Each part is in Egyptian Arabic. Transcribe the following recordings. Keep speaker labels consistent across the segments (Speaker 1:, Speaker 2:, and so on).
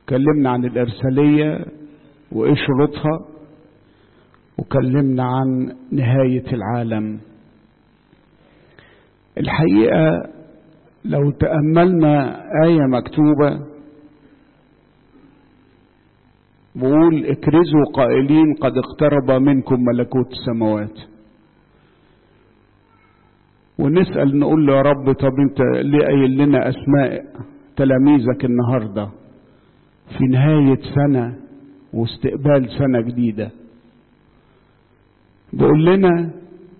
Speaker 1: وكلمنا عن الإرسالية وإيه شروطها وكلمنا عن نهاية العالم الحقيقة لو تأملنا آية مكتوبة بقول اكرزوا قائلين قد اقترب منكم ملكوت السماوات ونسأل نقول له يا رب طب انت ليه قايل لنا اسماء تلاميذك النهارده في نهاية سنة واستقبال سنة جديدة بيقول لنا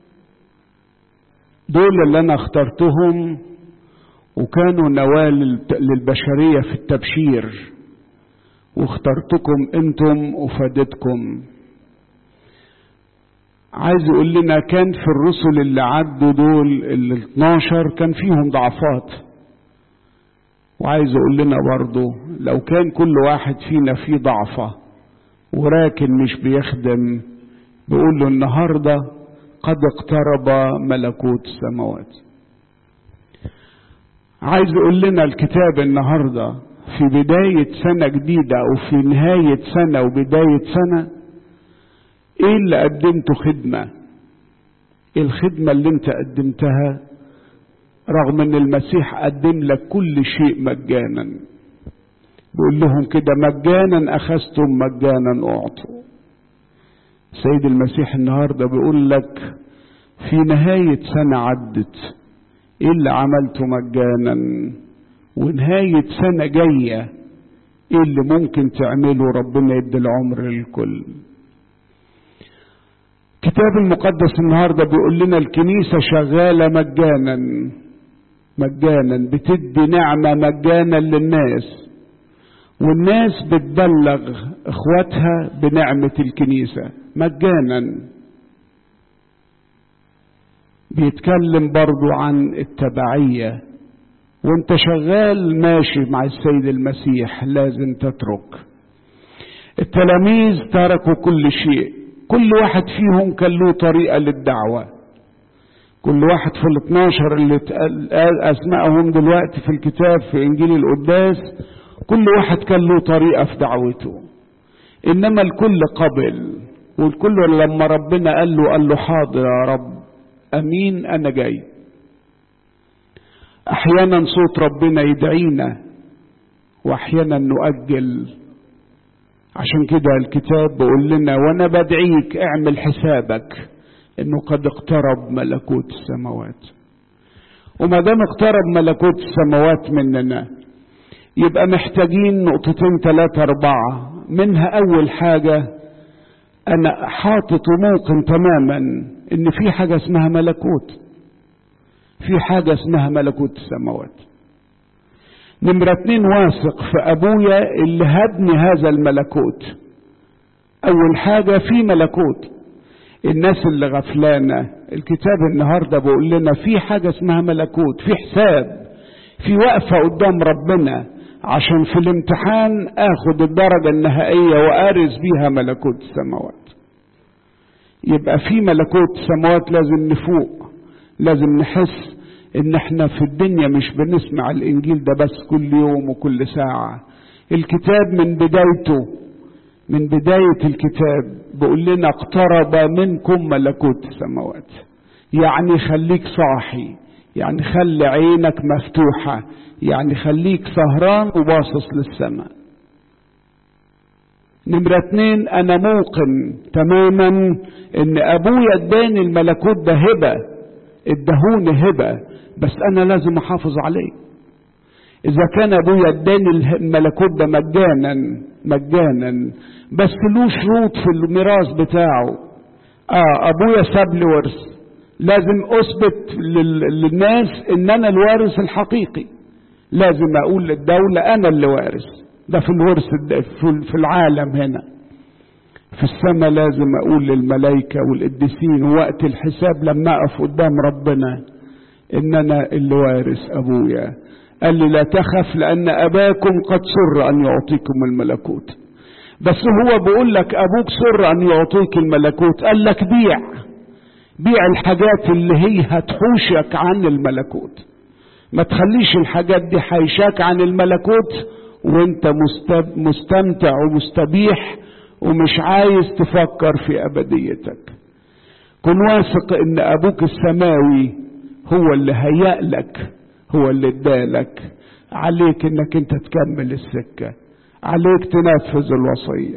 Speaker 1: دول اللي انا اخترتهم وكانوا نواة للبشرية في التبشير واخترتكم انتم وفادتكم عايز يقول لنا كان في الرسل اللي عدوا دول ال 12 كان فيهم ضعفات وعايز يقول لنا برضه لو كان كل واحد فينا فيه ضعفة وراكن مش بيخدم بيقول له النهاردة قد اقترب ملكوت السماوات عايز يقول لنا الكتاب النهارده في بداية سنة جديدة أو في نهاية سنة وبداية سنة إيه اللي قدمته خدمة؟ إيه الخدمة اللي أنت قدمتها رغم إن المسيح قدم لك كل شيء مجانا بيقول لهم كده مجانا أخذتم مجانا أعطوا سيد المسيح النهارده بيقول لك في نهاية سنة عدت إيه اللي عملته مجانا ونهاية سنة جاية ايه اللي ممكن تعمله ربنا يدي العمر للكل الكتاب المقدس النهاردة بيقول لنا الكنيسة شغالة مجانا مجانا بتدي نعمة مجانا للناس والناس بتبلغ اخواتها بنعمة الكنيسة مجانا بيتكلم برضو عن التبعيه وانت شغال ماشي مع السيد المسيح لازم تترك التلاميذ تركوا كل شيء كل واحد فيهم كان له طريقة للدعوة كل واحد في الاثناشر اللي قال اسمائهم دلوقتي في الكتاب في انجيل القداس كل واحد كان له طريقة في دعوته انما الكل قبل والكل لما ربنا قال له قال له حاضر يا رب امين انا جاي احيانا صوت ربنا يدعينا واحيانا نؤجل عشان كده الكتاب بيقول لنا وانا بدعيك اعمل حسابك انه قد اقترب ملكوت السماوات وما دام اقترب ملكوت السماوات مننا يبقى محتاجين نقطتين ثلاثة أربعة منها أول حاجة أنا حاطط وموقن تماما إن في حاجة اسمها ملكوت في حاجة اسمها ملكوت السماوات نمرة اتنين واثق في أبويا اللي هبني هذا الملكوت أول حاجة في ملكوت الناس اللي غفلانة الكتاب النهاردة بيقول لنا في حاجة اسمها ملكوت في حساب في وقفة قدام ربنا عشان في الامتحان اخد الدرجة النهائية وارز بيها ملكوت السماوات يبقى في ملكوت السماوات لازم نفوق لازم نحس ان احنا في الدنيا مش بنسمع الانجيل ده بس كل يوم وكل ساعة الكتاب من بدايته من بداية الكتاب بيقول لنا اقترب منكم ملكوت السماوات يعني خليك صاحي يعني خلي عينك مفتوحة يعني خليك سهران وباصص للسماء نمرة اتنين انا موقن تماما ان ابويا اداني الملكوت ده هبة ادهوني هبة بس انا لازم احافظ عليه اذا كان ابويا اداني الملكوت ده مجانا مجانا بس له شروط في الميراث بتاعه اه ابويا ساب لي ورث لازم اثبت للناس ان انا الوارث الحقيقي لازم اقول للدولة انا اللي وارث ده في الورث في العالم هنا في السماء لازم اقول للملائكة والقديسين وقت الحساب لما اقف قدام ربنا ان انا اللي وارث ابويا قال لي لا تخف لان اباكم قد سر ان يعطيكم الملكوت بس هو بيقول لك ابوك سر ان يعطيك الملكوت قال لك بيع بيع الحاجات اللي هي هتحوشك عن الملكوت ما تخليش الحاجات دي حيشاك عن الملكوت وانت مستمتع ومستبيح ومش عايز تفكر في ابديتك كن واثق ان ابوك السماوي هو اللي هيأ لك هو اللي ادالك عليك انك انت تكمل السكة عليك تنفذ الوصية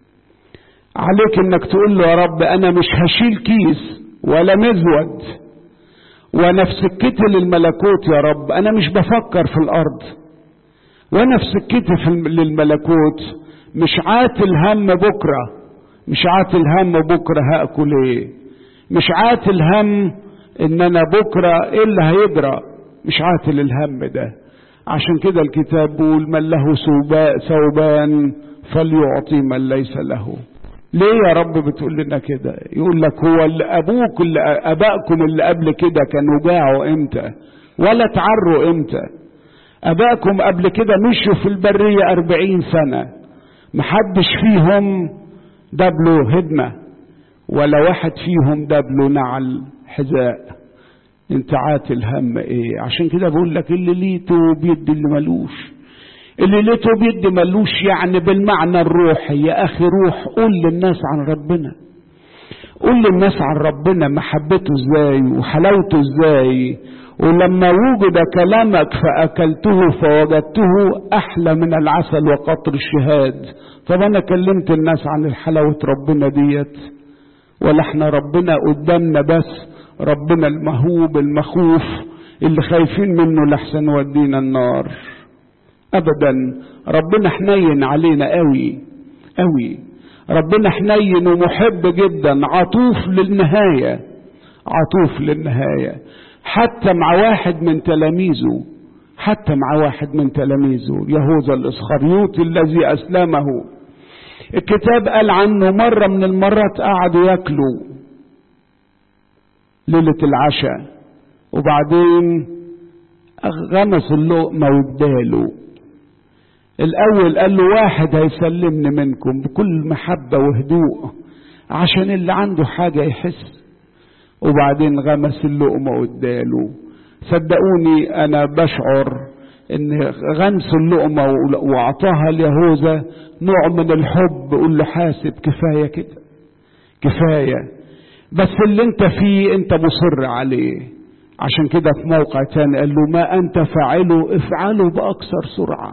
Speaker 1: عليك انك تقول له يا رب انا مش هشيل كيس ولا مزود وانا في سكتي للملكوت يا رب انا مش بفكر في الارض وانا في سكتي في للملكوت مش عاتل هم بكرة مش عاتل هم بكرة هاكل ايه مش عاتل هم ان انا بكرة ايه اللي هيجرى مش عاتل الهم ده عشان كده الكتاب بيقول من له ثوبان فليعطي من ليس له ليه يا رب بتقول لنا كده يقول لك هو اللي ابوك اللي ابائكم اللي قبل كده كانوا جاعوا امتى ولا تعروا امتى ابائكم قبل كده مشوا في البرية اربعين سنة محدش فيهم دبله هدمة ولا واحد فيهم دبله نعل حذاء انت عاتل هم ايه عشان كده بقول لك اللي ليته بيدي اللي ملوش اللي ليته بيدي ملوش يعني بالمعنى الروحي يا اخي روح قول للناس عن ربنا قول للناس عن ربنا محبته ازاي وحلاوته ازاي ولما وجد كلامك فاكلته فوجدته احلى من العسل وقطر الشهاد طب انا كلمت الناس عن حلاوه ربنا ديت ولا احنا ربنا قدامنا بس ربنا المهوب المخوف اللي خايفين منه لحسن ودينا النار ابدا ربنا حنين علينا قوي قوي ربنا حنين ومحب جدا عطوف للنهايه عطوف للنهايه حتى مع واحد من تلاميذه حتى مع واحد من تلاميذه يهوذا الاسخريوطي الذي اسلمه الكتاب قال عنه مره من المرات قعدوا ياكلوا ليله العشاء وبعدين غمس اللقمه واداله الاول قال له واحد هيسلمني منكم بكل محبه وهدوء عشان اللي عنده حاجه يحس وبعدين غمس اللقمه واداله صدقوني انا بشعر ان غمس اللقمه واعطاها ليهوذا نوع من الحب قول له حاسب كفايه كده كفايه بس اللي انت فيه انت مصر عليه عشان كده في موقع تاني قال له ما انت فاعله افعله باكثر سرعه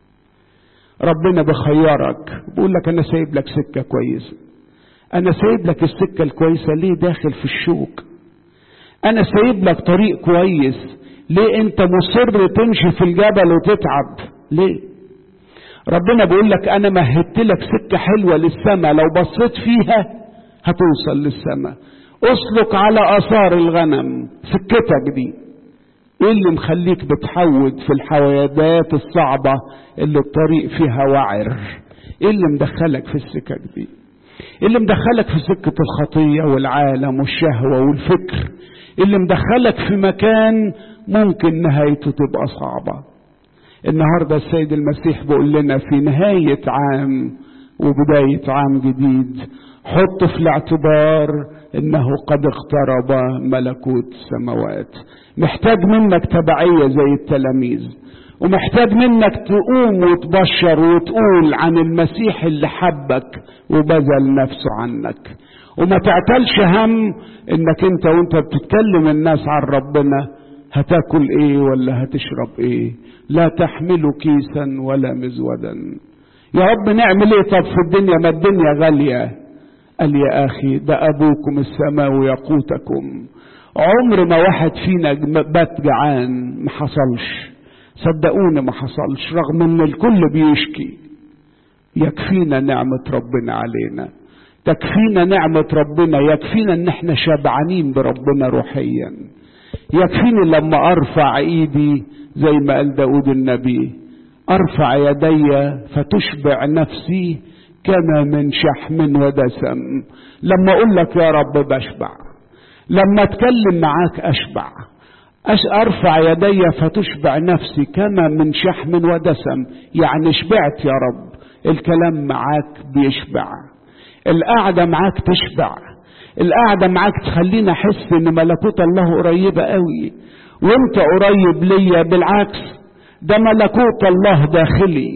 Speaker 1: ربنا بخيرك بقول لك انا سايب لك سكه كويسه انا سايب لك السكه الكويسه ليه داخل في الشوك انا سايب لك طريق كويس ليه انت مصر تمشي في الجبل وتتعب ليه ربنا بيقول لك انا مهدت لك سكه حلوه للسماء لو بصيت فيها هتوصل للسماء اسلك على اثار الغنم سكتك دي ايه اللي مخليك بتحود في الحوادات الصعبة اللي الطريق فيها وعر ايه اللي مدخلك في السكك دي ايه اللي مدخلك في سكة الخطية والعالم والشهوة والفكر إيه اللي مدخلك في مكان ممكن نهايته تبقى صعبة النهاردة السيد المسيح بيقول لنا في نهاية عام وبداية عام جديد حط في الاعتبار انه قد اقترب ملكوت السماوات محتاج منك تبعية زي التلاميذ ومحتاج منك تقوم وتبشر وتقول عن المسيح اللي حبك وبذل نفسه عنك وما تعتلش هم انك انت وانت بتتكلم الناس عن ربنا هتاكل ايه ولا هتشرب ايه لا تحملوا كيسا ولا مزودا يا رب نعمل ايه طب في الدنيا ما الدنيا غاليه قال يا اخي ده ابوكم السماوي يقوتكم عمر ما واحد فينا بات جعان ما حصلش صدقوني ما حصلش رغم ان الكل بيشكي يكفينا نعمة ربنا علينا تكفينا نعمة ربنا يكفينا ان احنا شبعانين بربنا روحيا يكفيني لما ارفع ايدي زي ما قال داود النبي ارفع يدي فتشبع نفسي كما من شحم ودسم لما اقول لك يا رب بشبع لما اتكلم معاك اشبع أش ارفع يدي فتشبع نفسي كما من شحم ودسم يعني شبعت يا رب الكلام معاك بيشبع القعده معاك تشبع القعده معاك تخليني احس ان ملكوت الله قريبه قوي وانت قريب ليا بالعكس ده ملكوت الله داخلي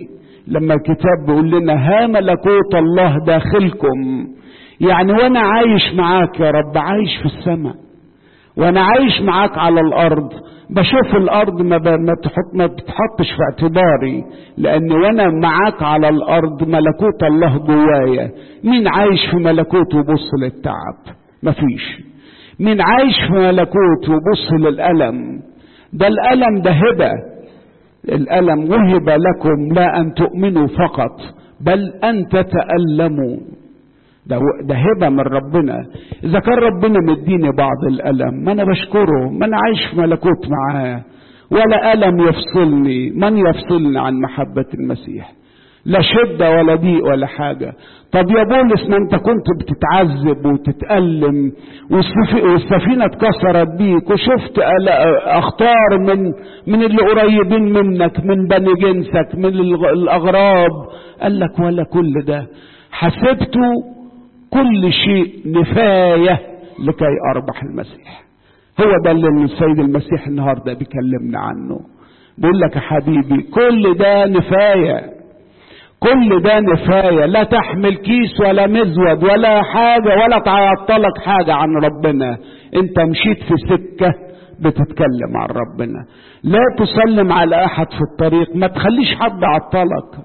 Speaker 1: لما الكتاب بيقول لنا ها ملكوت الله داخلكم يعني وانا عايش معاك يا رب عايش في السماء وانا عايش معاك على الارض بشوف الارض ما, ما, بتحط ما بتحطش في اعتباري لان وانا معاك على الارض ملكوت الله جوايا مين عايش في ملكوت وبص للتعب مفيش مين عايش في ملكوت وبص للالم ده الالم ده هبه الالم وهب لكم لا ان تؤمنوا فقط بل ان تتالموا ده ده هبه من ربنا اذا كان ربنا مديني بعض الالم ما انا بشكره ما انا عايش في ملكوت معاه ولا الم يفصلني من يفصلني عن محبه المسيح لا شده ولا ضيق ولا حاجه طب يا بولس ما انت كنت بتتعذب وتتألم والسفينة اتكسرت بيك وشفت اخطار من من اللي قريبين منك من بني جنسك من الاغراب قال لك ولا كل ده حسبته كل شيء نفاية لكي أربح المسيح هو ده اللي السيد المسيح النهاردة بيكلمنا عنه بيقول لك يا حبيبي كل ده نفاية كل ده نفاية لا تحمل كيس ولا مزود ولا حاجة ولا تعطلك حاجة عن ربنا انت مشيت في سكة بتتكلم عن ربنا لا تسلم على احد في الطريق ما تخليش حد عطلك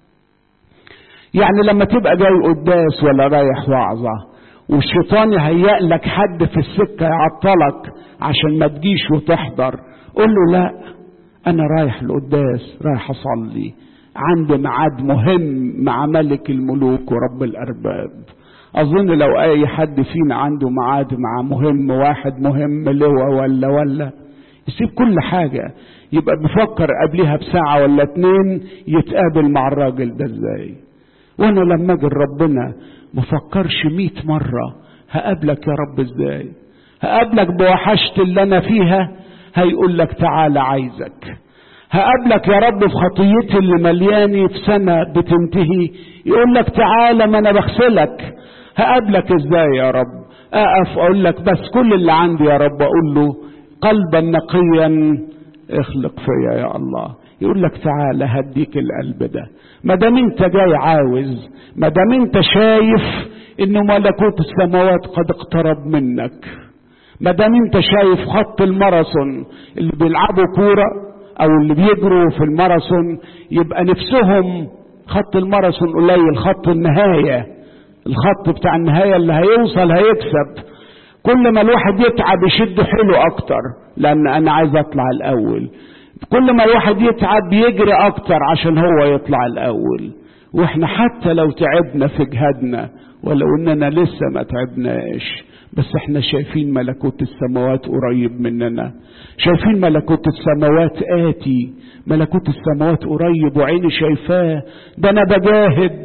Speaker 1: يعني لما تبقى جاي قداس ولا رايح وعظة والشيطان يهيأ لك حد في السكة يعطلك عشان ما تجيش وتحضر قول له لا أنا رايح القداس رايح أصلي عندي ميعاد مهم مع ملك الملوك ورب الأرباب أظن لو أي حد فينا عنده ميعاد مع مهم واحد مهم لواء ولا ولا يسيب كل حاجة يبقى بفكر قبلها بساعة ولا اتنين يتقابل مع الراجل ده ازاي وانا لما اجي ربنا مفكرش مئة مرة هقابلك يا رب ازاي هقابلك بوحشت اللي انا فيها هيقول لك تعالى عايزك هقابلك يا رب في خطيتي اللي ملياني في سنة بتنتهي يقول لك تعالى ما انا بغسلك هقابلك ازاي يا رب اقف اقول لك بس كل اللي عندي يا رب اقول له قلبا نقيا اخلق فيا يا الله يقول لك تعالى هديك القلب ده ما دام انت جاي عاوز ما دام انت شايف انه ملكوت السماوات قد اقترب منك ما دام انت شايف خط الماراثون اللي بيلعبوا كوره او اللي بيجروا في الماراثون يبقى نفسهم خط الماراثون قليل خط النهايه الخط بتاع النهايه اللي هيوصل هيكسب كل ما الواحد يتعب يشد حيله اكتر لان انا عايز اطلع الاول كل ما الواحد يتعب يجري اكتر عشان هو يطلع الاول واحنا حتى لو تعبنا في جهادنا ولو اننا لسه ما تعبناش بس احنا شايفين ملكوت السماوات قريب مننا شايفين ملكوت السماوات آتي ملكوت السماوات قريب وعيني شايفاه ده انا بجاهد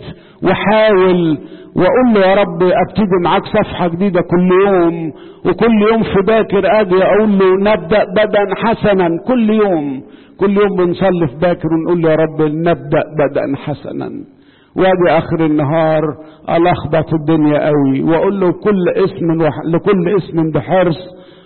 Speaker 1: وحاول واقول له يا رب ابتدي معاك صفحه جديده كل يوم وكل يوم في باكر اجي اقول له نبدا بدا حسنا كل يوم كل يوم بنصلي في باكر ونقول له يا رب نبدا بدا حسنا واجي اخر النهار الخبط الدنيا قوي واقول له كل اسم وح... لكل اسم بحرص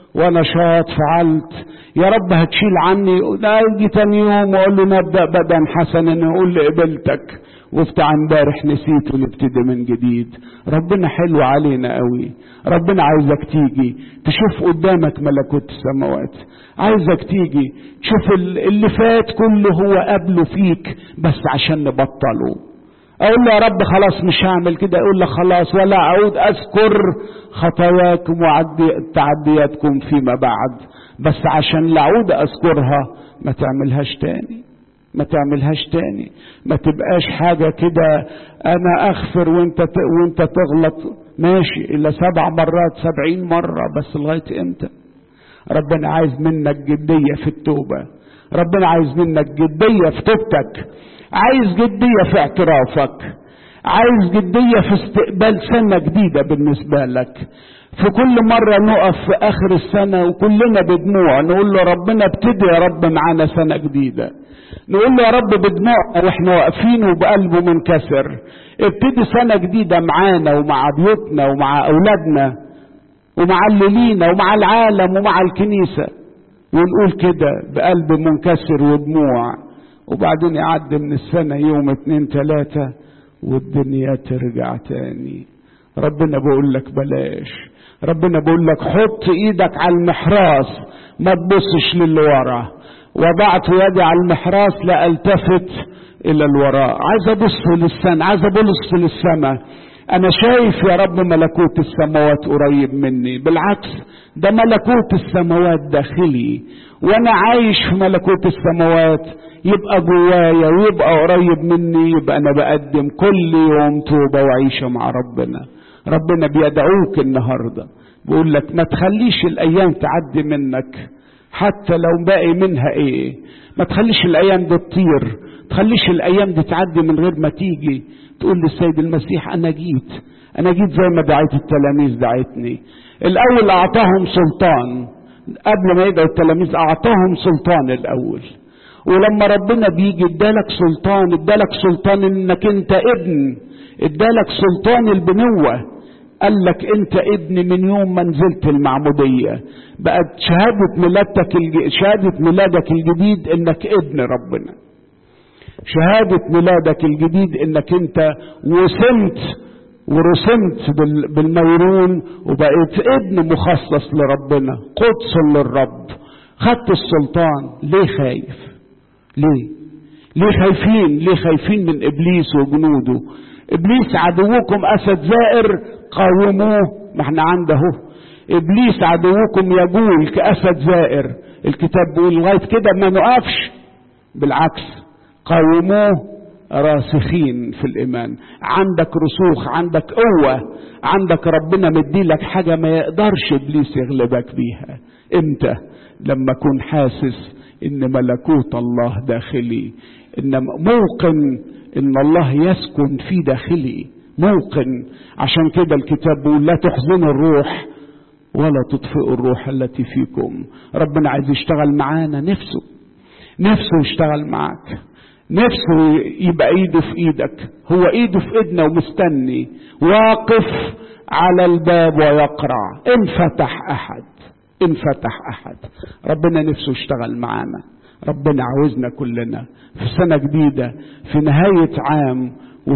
Speaker 1: ونشاط فعلت يا رب هتشيل عني اجي تاني يوم واقول له نبدا بدا حسنا يقول لي قبلتك وبتاع امبارح نسيت ونبتدي من جديد ربنا حلو علينا قوي ربنا عايزك تيجي تشوف قدامك ملكوت السماوات عايزك تيجي تشوف اللي فات كله هو قبله فيك بس عشان نبطله اقول له يا رب خلاص مش هعمل كده اقول لك خلاص ولا اعود اذكر خطاياكم وتعدياتكم فيما بعد بس عشان لا اعود اذكرها ما تعملهاش تاني ما تعملهاش تاني ما تبقاش حاجة كده انا اغفر وانت ت... وانت تغلط ماشي الا سبع مرات سبعين مرة بس لغاية امتى ربنا عايز منك جدية في التوبة ربنا عايز منك جدية في توبتك عايز جدية في اعترافك عايز جدية في استقبال سنة جديدة بالنسبة لك في كل مرة نقف في آخر السنة وكلنا بدموع نقول له ربنا ابتدي يا رب معانا سنة جديدة نقول له يا رب بدموع واحنا واقفين وبقلبه منكسر ابتدي سنة جديدة معانا ومع بيوتنا ومع أولادنا ومع اللي لينا ومع العالم ومع الكنيسة ونقول كده بقلب منكسر ودموع وبعدين يعدي من السنة يوم اتنين تلاتة والدنيا ترجع تاني ربنا بيقول لك بلاش ربنا بيقول لك حط ايدك على المحراث ما تبصش للي ورا وضعت يدي على المحراث لا التفت الى الوراء عايز ابص للسماء عايز ابص للسماء انا شايف يا رب ملكوت السماوات قريب مني بالعكس ده ملكوت السماوات داخلي وانا عايش في ملكوت السماوات يبقى جوايا ويبقى قريب مني يبقى انا بقدم كل يوم توبه وعيشه مع ربنا ربنا بيدعوك النهارده بيقول لك ما تخليش الايام تعدي منك حتى لو باقي منها ايه ما تخليش الايام دي تطير تخليش الايام دي تعدي من غير ما تيجي تقول للسيد المسيح انا جيت انا جيت زي ما دعيت التلاميذ دعيتني الاول اعطاهم سلطان قبل ما يدعوا التلاميذ اعطاهم سلطان الاول ولما ربنا بيجي ادالك سلطان ادالك سلطان انك انت ابن ادالك سلطان البنوة قال لك انت ابن من يوم ما نزلت المعمودية بقت شهادة ميلادك شهادة ميلادك الجديد انك ابن ربنا شهادة ميلادك الجديد انك انت وسمت ورسمت بالميرون وبقيت ابن مخصص لربنا قدس للرب خدت السلطان ليه خايف ليه ليه خايفين ليه خايفين من ابليس وجنوده ابليس عدوكم اسد زائر قاوموه ما احنا عنده ابليس عدوكم يجول كاسد زائر الكتاب بيقول لغايه كده ما نقفش بالعكس قاوموه راسخين في الايمان عندك رسوخ عندك قوه عندك ربنا مديلك حاجه ما يقدرش ابليس يغلبك بيها امتى لما اكون حاسس ان ملكوت الله داخلي ان موقن ان الله يسكن في داخلي موقن عشان كده الكتاب بيقول لا تحزنوا الروح ولا تطفئوا الروح التي فيكم ربنا عايز يشتغل معانا نفسه نفسه يشتغل معاك نفسه يبقى ايده في ايدك هو ايده في ايدنا ومستني واقف على الباب ويقرع ان فتح احد ان فتح احد ربنا نفسه يشتغل معانا ربنا عاوزنا كلنا في سنة جديدة في نهاية عام